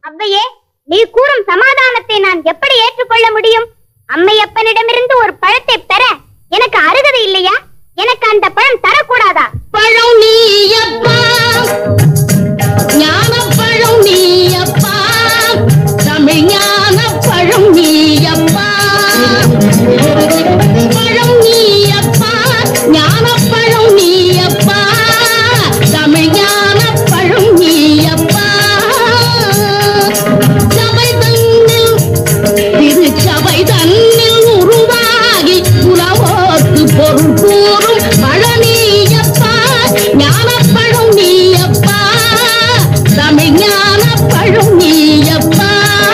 அவ்வையே நீ கூறும் சமாதானத்தை நான் எப்படி ஏற்றுக்கொள்ள முடியும் அம்மையப்பனிடமிருந்து ஒரு பழத்தை பெற எனக்கு அருகதை இல்லையா எனக்கு அந்த பழம் தரக்கூடாதா பழம் நீயப்பா ஞானப்பழம் நீயப்பா தமிழ் ஞானப்பழம் நீயப்பா பழம் நீயப்பா ஞானப்பழம் நீயப்பா தமிழ் ஞானப்பழம் நீயப்பா சபை தன்னில் திருச்சபை தன்னில் உருவாகி உலவோர்க்கு பொருள் கூறும் பழனியப்பா ஞானப்பழம் நீயப்பா தமிழ் ஞானப்பழம் நீயப்பா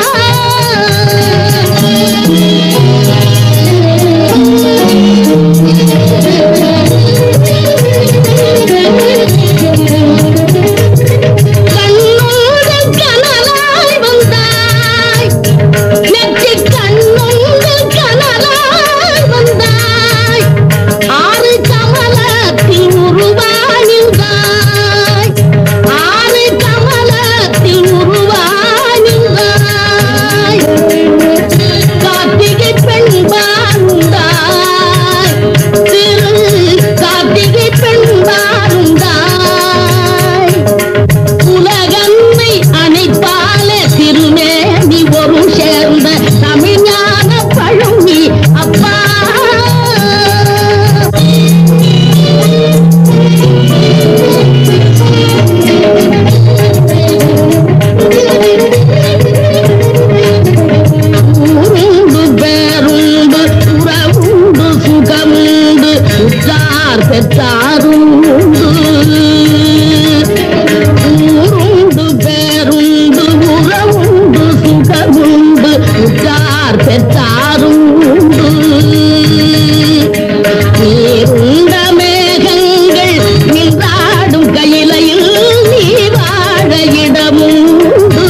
கண்ணோடு கனலாய் வந்தாய் நெற்றி கண்ணொன்று கனலாய் வந்தாய் ஆறு கமலத்தில் உருவானிந்தாய் ஆறு கமலத்தில் உருவானிந்தாய் கார்த்திகை பெண் பாருந்தாய் திரு கார்த்திகை பெண் பாருந்தாய் உலகன்னை அணைப்பால திருமேனி ஒரு சேர்ந்த தமிழ்ஞான பழம் நீ அப்பா ஊருண்டு பேருண்டு உறவுண்டு சுகமுண்டு உற்றார் பெற்றாருண்டு ஊருண்டு பேருண்டு உறவுண்டு சுகமுண்டு உற்றார் பெற்றாருண்டு நீருண்ட மேகங்கள் நின்றாடும் கையிலையில் நீ வாழ இடமுண்டு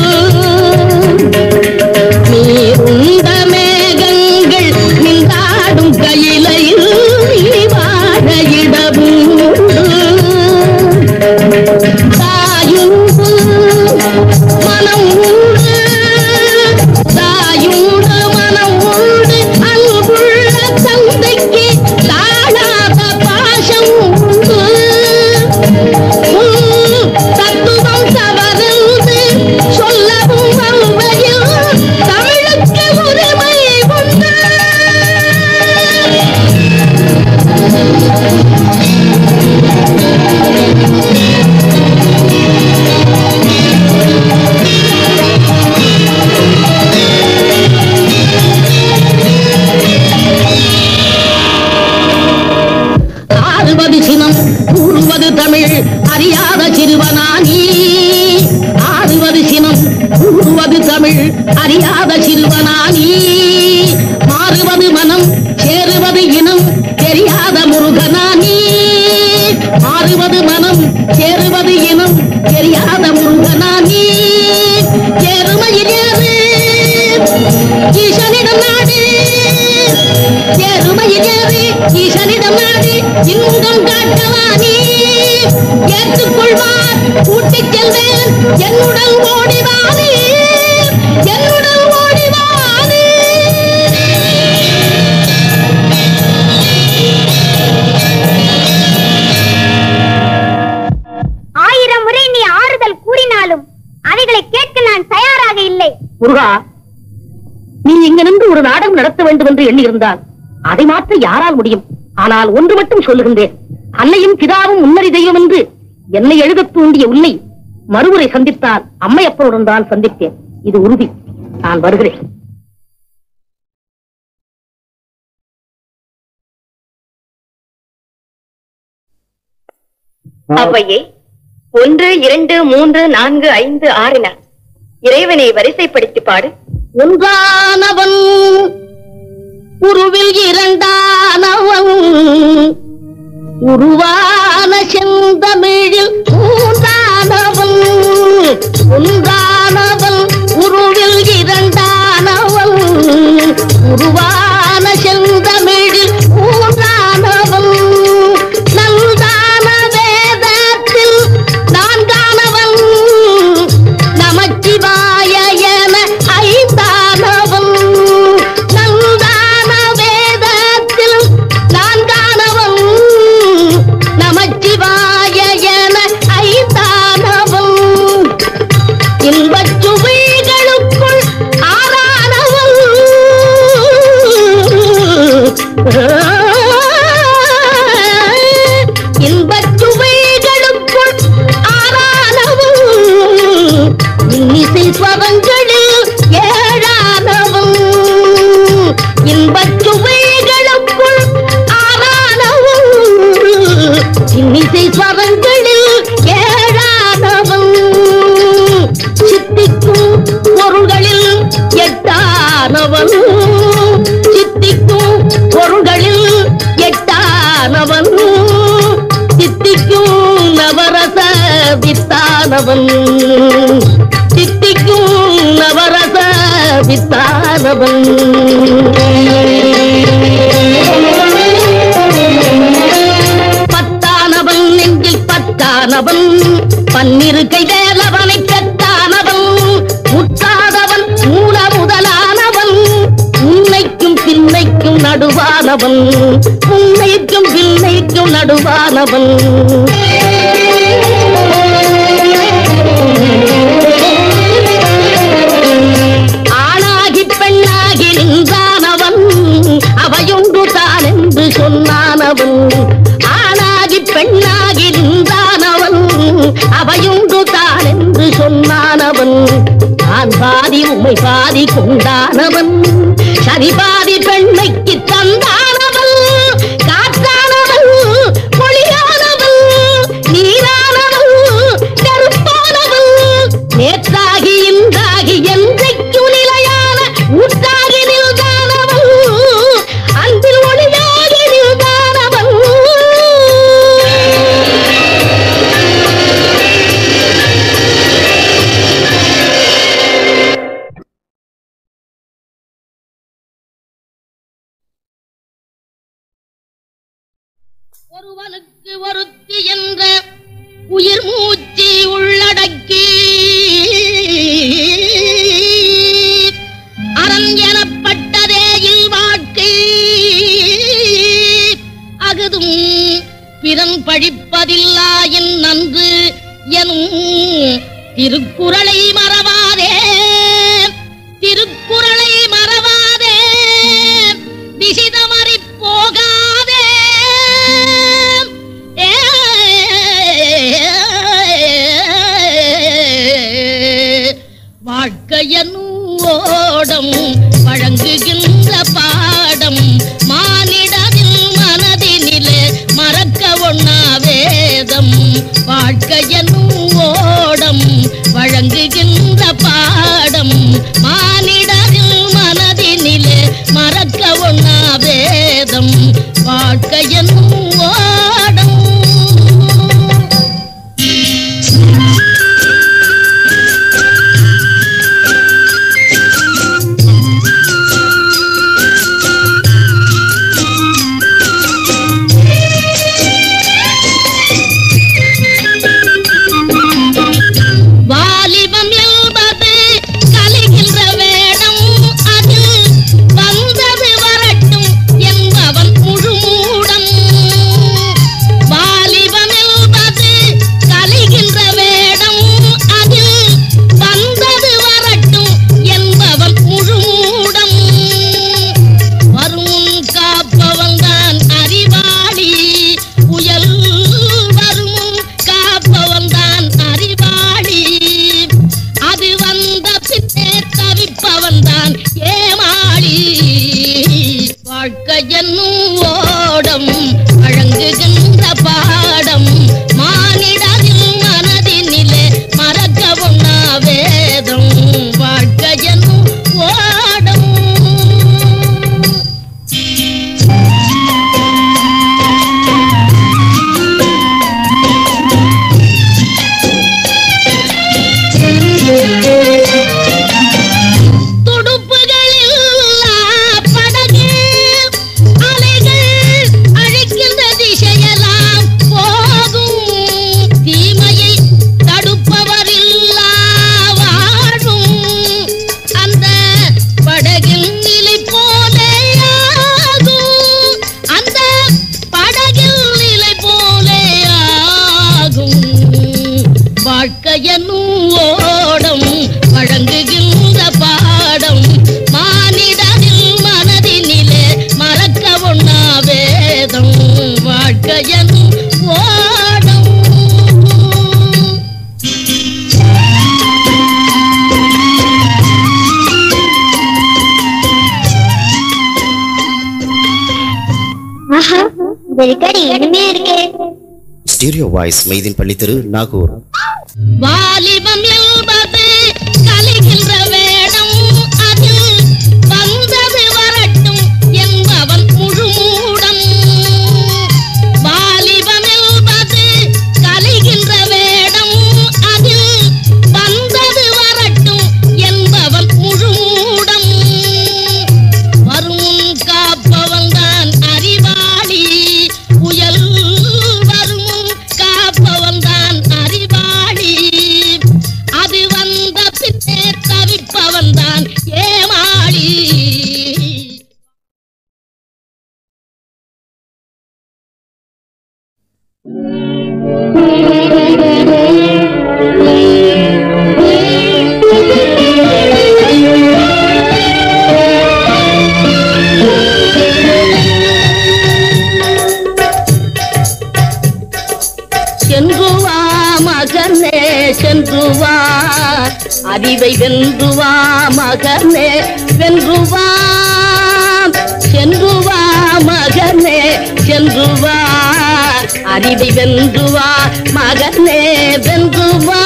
நீருண்ட மேகங்கள் நின்றாடும் கையிலையில் நீ வாழ இடமுண்டு தாயுண்டு மனம் உண்டு தாயுண்டு மனம் உண்டு அன்புள்ள தந்தைக்கு தாழாத பாசம் உண்டு உம் தத்துவம் தவறுந்து சொல்லவும் அவ்வையில் தமிழுக்கு உரிமை உண்டு ஆறுவது சினம் கூறுவது தமிழ் அறியாத சிறுவனானி ஆறுவது சினம் கூறுவது தமிழ் அறியாத சிறுவனானி மாறுவது மனம் சேருவது இனம் தெரியாத முருகனானி மாறுவது மனம் சேருவது இனம் தெரியாத முருகனானி எருமையில் ஏறு ஈசனிடம் நாடு எருமையில் ஏறி ஈசனிடம் நாடு இன்பம் காட்டவானி ஏற்றுக்கொள்வார் கூட்டிச் செல்வேன் என்னுடன் ஓடிவானே என்னுடன் ஓடிவானே ஆயிரம் முறை நீ ஆறுதல் கூறினாலும் அவைகளை கேட்க நான் தயாராக இல்லை முருகா நீ இங்க நின்று ஒரு நாடகம் நடத்த வேண்டும் என்று எண்ணியிருந்தால் அதை மாற்ற யாரால் முடியும் ஆனால் ஒன்று மட்டும் சொல்லுகின்றேன் அன்னையும் பிதாவும் முன்னறி தெய்வம் என்று என்னை எழுதத் தூண்டிய உன்னை மறுமுறை சந்தித்தால் அம்மையப்பனுடன் தான் சந்தித்தேன் இது உறுதி நான் வருகிறேன் அவ்வையே ஒன்று இரண்டு மூன்று நான்கு ஐந்து ஆறின இறைவனை வரிசைப்படுத்தி பாடு ஒன்றானவன் உருவில் இரண்டானவன் உருவான செந்தமிழில் மூன்றானவன் ஒன்றானவன் உருவில் இரண்டானவன் உருவான செந்தமிழில் மூன்றானவன் நல்தான வேதத்தில் நான்கானவன் நமச்சிவாய இன்பச் சுவைகளுக்குள் ஆறானவள் இன்பச் சுவைகளுக்குள் ஆறானவள் இன்னிசை ஸ்வரங்களில் ஏழானவள் இன்பச் சுவைகளுக்குள் ஆறானவள் இன்னிசை ஸ்வரங்களில் ஏழானவள் சித்திக்கும் பொருள்களில் எட்டானவன் சித்திக்கும் பொருள்களில் எட்டானவன் சித்திக்கும் நவரச வித்தானவன் சித்திக்கும் நவரச வித்தானவன் பத்தானவன் நெஞ்சில் பத்தானவன் பன்னிரு கை வேலவனை பெற்றானவன் முத்தாதவன் மூல முதலானவன் உன்னைக்கும் பின்னைக்கும் நடுவானவன் உன்னைக்கும் பின்னைக்கும் நடுவானவன் ஆணாகி பெண்ணாகி நின்றானவன் அவையொன்று தான் என்று சொன்னானவன் ஆணாகி பெண்ணாகி நின்றானவன் அவையொன்று தான் என்று சொன்னானவன் நான் பாதி உமை பாதி கொண்டானவன் சரி பாதி பெண்மைக்கு தந்தானவன் காற்றானவன் மொழியானவன் நீரானவன் கருப்பானவன் நேற்றாகி இன்றாகி என்றைக்கும் நிலையான ஊற்றாகி நின்றானவன் அன்பில் ஒளியாகி நின்றானவன் ஒருவனுக்கு ஒருத்தி என்ற உயிர் மூச்சு உள்ளடக்கி அறம் எனப்பட்டதே இல் வாழ்க்கை அகுதும் பிறன் பழிப்பதில்லா என் நன்று எனும் திருக்குறளை மறவாதே திருக்குறளை மறவாதே திசிதமறி போகாதே ஏ, வாழ்க்கையனும் ஓடம் வழங்குகின்ற பாடம் மானிடரின் மனதினிலே மறக்க ஒண்ணா வேதம் வாழ்க்கையனும் ஓடம் வழங்குகின்ற பாடம் மானிடரின் மனதினிலே மறக்க ஒண்ணா வேதம் வாழ்க்கையனும் ஓடம் வாலிபம் என்பது கலைகின்ற வேடம் அது வந்தது வரட்டும் என்பவன் முழுமூடம் வெறுக்கடி இனிமையா இருக்கே ஸ்டீரியோ வாய்ஸ் மெய்தின் பள்ளித்தெரு நாகூர் வாலிபம் என்பது கலைகின்ற வேடம் அதில் வந்தது வரட்டும் என்பவன் முழுமூடம் வாலிபம் என்பது கலைகின்ற வேடம் அதில் வந்தது வரட்டும் என்பவன் முழுமூடம் வரும் காப்பவன் தான் அறிவாளி புயல் வரும் காப்பவன் தான் அறிவாளி அது வந்த பின்னே தவிப்பவன் தான் ஏமாளி சென்று வா மகனே சென்று வா அறிவை வென்று வா மகனே வென்று வா சென்று வா மகனே சென்று வா அறிவை வென்று வா மகனே வென்று வா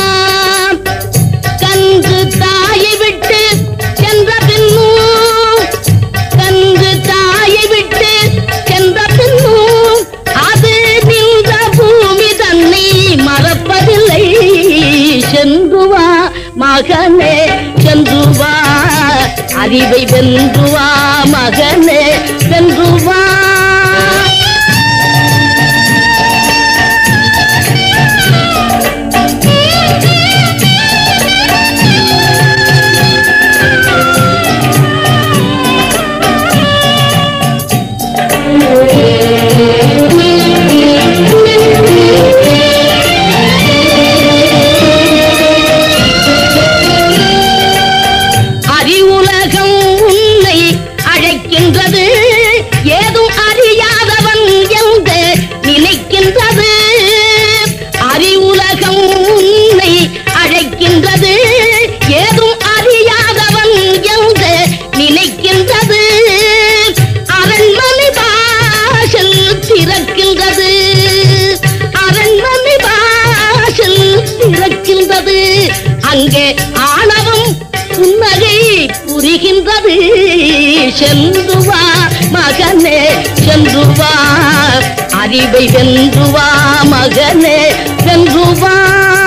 கன்று தாயை விட்டு சென்ற பின்னும் கன்று தாயை விட்டு சென்ற பின்னும் அது நின்ற பூமி தன்னை மறப்பதில்லை சென்று வா மகனே சென்று வா அறிவை வென்று வா மகனே வென்று வா அறிவுலகம் உன்னை அழைக்கின்றது ஏதும் அறியாதவன் என்று நினைக்கின்றது அறிவுலகம் உன்னை அழைக்கின்றது ஏதும் அறியாதவன் என்று நினைக்கின்றது அரண்மனை வாசல் திறக்கின்றது அரண்மனை வாசல் திறக்கின்றது அங்கே ஆணவம் புன்னகை புரிகின்றது சென்று வா மகனே சென்று வா அறிவை வென்று வா மகனே வென்று வா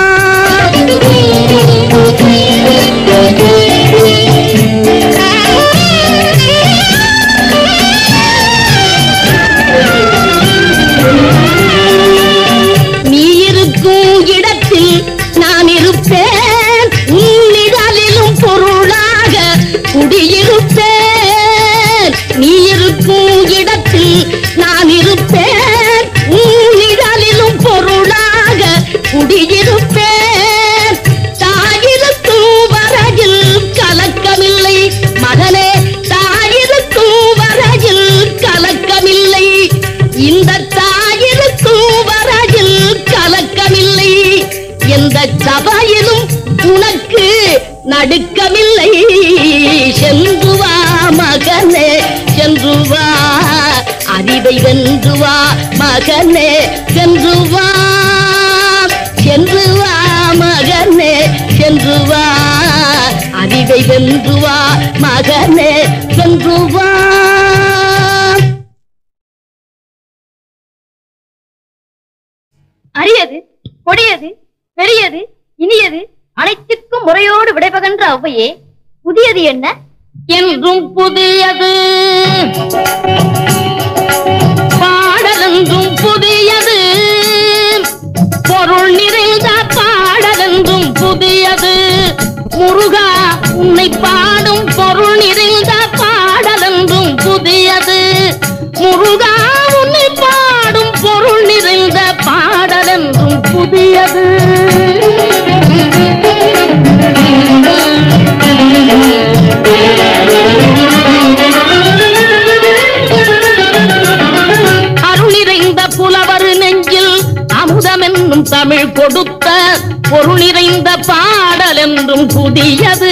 நீ இருக்கும் இடத்தில் நான் இருப்பேன் உன்னிடலிலும் பொருளாக குடியிருப்பேன் நீ இருக்கும் இடத்தில் நான் இருப்பேன் உன்னிடலிலும் பொருளாக குடியிருப்பேன் தாயிருக்கும் வரையில் கலக்கமில்லை மகனே தாயிருக்கும் வரையில் கலக்கமில்லை இந்த தாயிருக்கும் வரையில் கலக்கமில்லை எந்த சபையிலும் உனக்கு நடுக்கமில்லை சென்று வா மகனே சென்று வா அறிவை வென்று வா மகனே சென்று வா சென்று வா மகனே சென்று வா அறிவை வென்று வா மகனே சென்று வா அரியது கொடியது பெரியது இனியது அனைத்திற்கும் முறையோடு விடைபகன்ற ஔவையே புதியது என்ன என்றும் புதியது பாடலென்றும் புதியது பொருள் நிறைந்த பாடலென்றும் புதியது முருகா உன்னை பாடும் பொருள் நிறைந்த பாடலென்றும் புதியது முருகா உன்னை பாடும் பொருள் நிறைந்த பாடலென்றும் புதியது அருள் நிறைந்த புலவர் நெஞ்சில் அமுதம் என்னும் தமிழ் கொடுத்த பொருள் நிறைந்த பாடல் என்றும் புதியது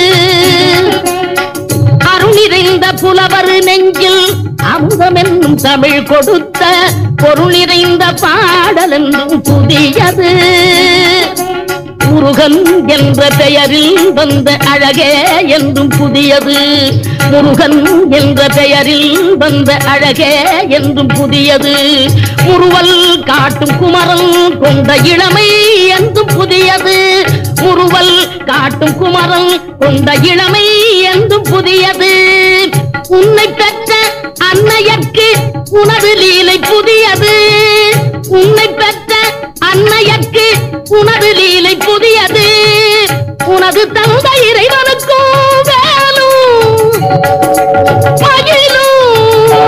அருள் நிறைந்த புலவர் நெஞ்சில் அமுதம் என்னும் தமிழ் கொடுத்த பொருள் நிறைந்த பாடல் என்றும் புதியது முருகன் என்ற பெயரில் வந்த அழகே என்றும் புதியது முருகன் என்ற பெயரில் வந்த அழகே என்றும் புதியது முருவல் காட்டும் குமரன் கொண்ட இளமை என்றும் புதியது முருவல் காட்டும் குமரன் கொண்ட இளமை என்றும் புதியது உன்னை பெற்ற அன்னையர்க்கு உனது லீலை புதியது உன்னை பெற்ற அன்னையர்க்கு உனது லீலை புதியது உனது தந்தை இறைவனுக்கும் வேலும் மகிழும்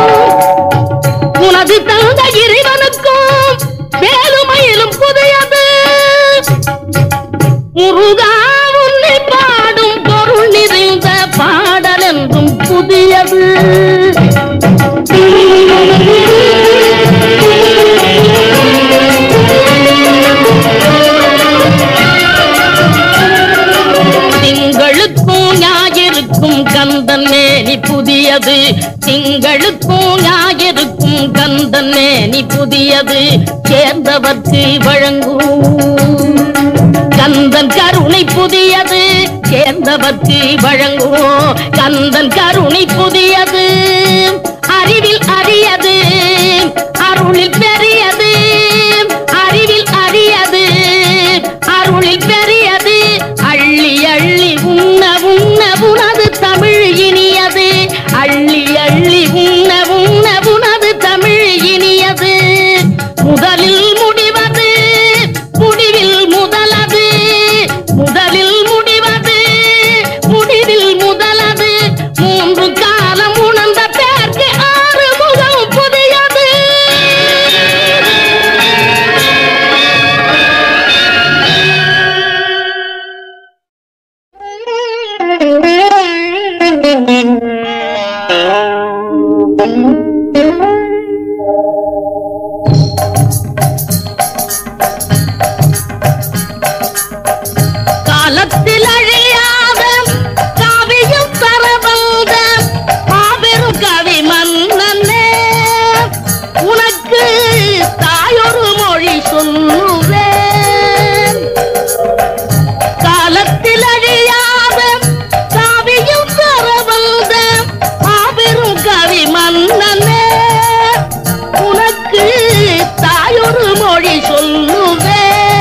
உனது தந்தை இறைவனுக்கும் வேலுமயிலும் புதியது முருகா உன்னை பாடும் பொருள் நிறைந்த பாடல் என்றும் புதியது திங்களுக்கும் ஞாயிறுக்கும் கந்தன் மேனி புதியது திங்களுக்கும் ஞாயிறுக்கும் கந்தன் மேனி புதியது சேர்ந்தவர்க்கு வழங்கும் கந்தன் கருணை புதியது சேர்ந்தவர்க்கு வழங்குவோம் கந்தன் கருணை புதியது அறிவில் அரியது அருளில் பெரியது அறிவில் அரியது அருளில் பெரியது அள்ளி அள்ளி உண்ண உண்ண உனது தமிழ் இனியது அள்ளி அள்ளி உண்ண உண்ண உனது தமிழ் இனியது முதலில் முடிவது முடிவில் முதலது முதலில் முடிவது முடிவில் முதலது மூன்று காலம் உணர்ந்த பேர்க்கு ஆறு முகம் புதியது காலத்தில் அழியாத காவியம் தரவந்த மாபெரும் கவி மன்னனே உனக்கு தாயொரு மொழி சொல்லுவேன் காலத்தில் அழியாத காவியம் தரவந்த மாபெரும் கவி மன்னனே உனக்கு தாயொரு மொழி சொல்லுவேன்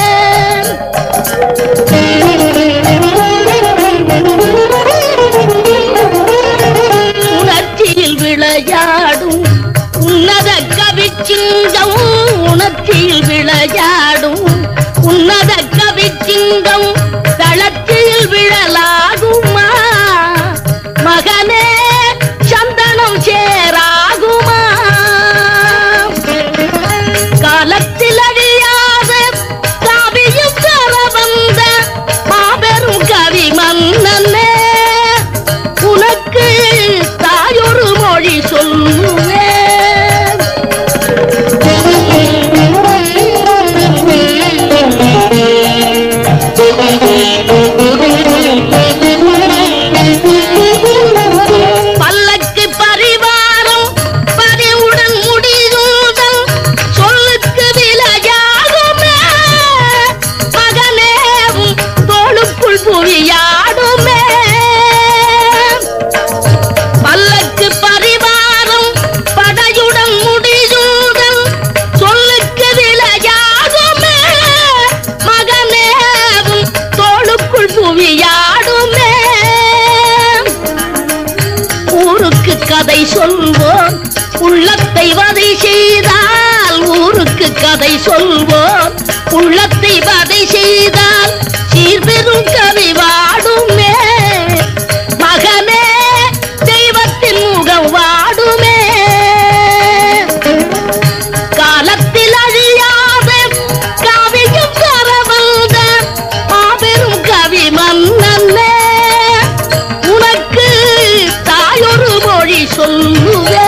உணர்ச்சியில் விளையாடும் உன்னத கவிச்சிங்கம் உணர்ச்சியில் விளையாடும் உன்னத கவிச்சிங்கம் தளத்தில் விழலாகுமா மகனே சந்தனம் சேராகுமா காலத்தில் அழியாத காவியம் தர வந்த மாபெரும் கவி மன்னனே உனக்கு தாயொரு மொழி சொல்லுவேன் பல்லக்கு பரிவாரம் பரிவுடன் முடியுதல் சொல்லுக்கு விலையாகுமே மகனேவும் தோளுக்குள் புவியாடுமே பல்லக்கு பரிவாரம் படையுடன் முடியுதல் சொல்லுக்கு விலையாகுமே மகனேவும் தோளுக்குள் புவியாடுமே ஊருக்கு கதை சொல்வோம் உள்ளத்தை வதை செய்தால் ஊருக்கு கதை சொல்வோம் உள்ளத்தை வதை செய்தால் சீர்பெரும் கவி வாடுமே மகனே தெய்வத்தின் முகம் வாடுமே காலத்தில் அழியாத காவியம் தர வந்த மாபெரும் கவி மன்னனே உனக்கு தாயொரு மொழி சொல்லுவேன்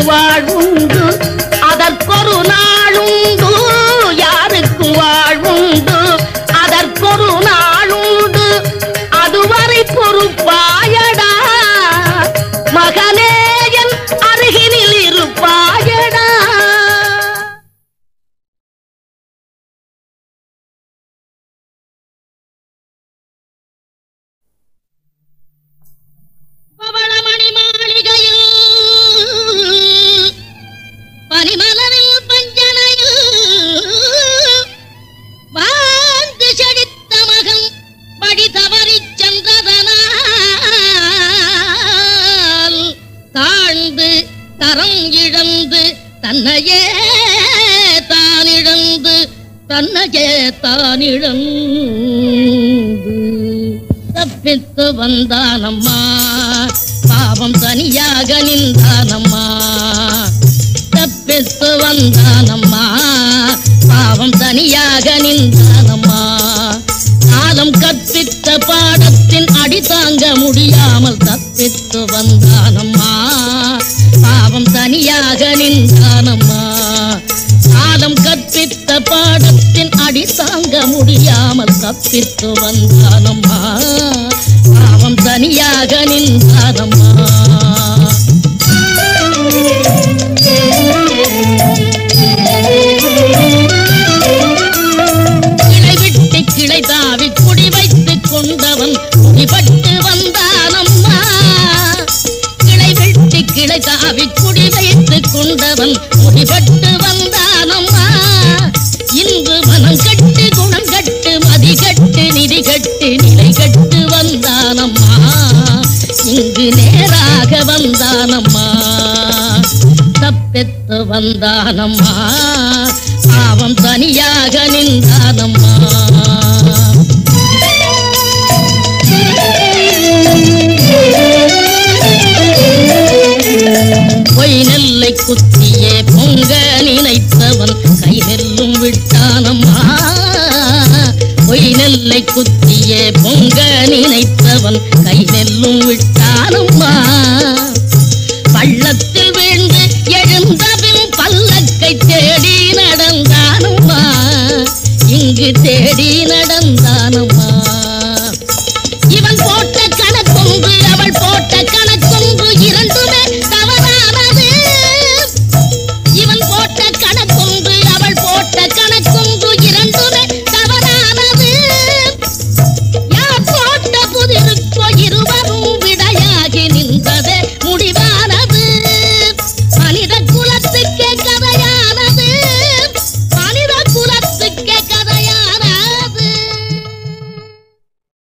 வாழ்வுண்டு அதற்கொரு நாளுண்டு யாருக்கும் வாழ்வுண்டு அதற்கொரு நாளுண்டு அதுவரை பொறுப்பாயடா மகனேயன் அருகினில் இருப்பாயடா பவளமணி மாளிகையில் பனிமலரில் பஞ்சனையில் வாழ்ந்து செழித்த மகன் படி தவறிச் சென்றதனால் தாழ்ந்து தரம் இழந்து தன்னையே தான் இழந்து தன்னையே தான் இழந்து தப்பித்து வந்தானம்மா பாவம் தனியாக நின்றானம்மா தப்பித்து வந்தானம்மா பாவம் தனியாக நின்றானம்மா காலம் கற்பித்த பாடத்தின் அடி தாங்க முடியாமல் தப்பித்து வந்தானம்மா பாவம் தனியாக நின்றானம்மா காலம் கற்பித்த பாடத்தின் அடி தாங்க முடியாமல் தப்பித்து வந்தானம்மா பாவம் தனியாக நின்றானம்மா கிளை விட்டு கிளை தாவி குடி வைத்துக் கொண்டவன் குடிபட்டு வந்தானம்மா கிளை விட்டு கிளை தாவி குடி வைத்துக் கொண்டவன் குடிபட்டு வந்தானம்மா இன்று மனம் கட்டு குணம் கட்டு மதி கட்டு நிதி கட்டு நிலை கட்டு வந்தானம்மா இங்கு நேராக வந்தானம்மா தப்பெத்து வந்தானம்மா பாவம் தனியாக நின்றானம்மா பொய் நெல்லை குத்தியே பொங்க நினைத்தவன் கை நெல்லும் விட்டானம்மா பொய் நெல்லை குத்தியே பொங்க நினைத்தவன் கை நெல்லும் விட்டானம்மா பள்ளத்தில் வீழ்ந்து எழுந்தபின் பல்லக்கை தேடி நடந்தானம்மா இங்கு தேடி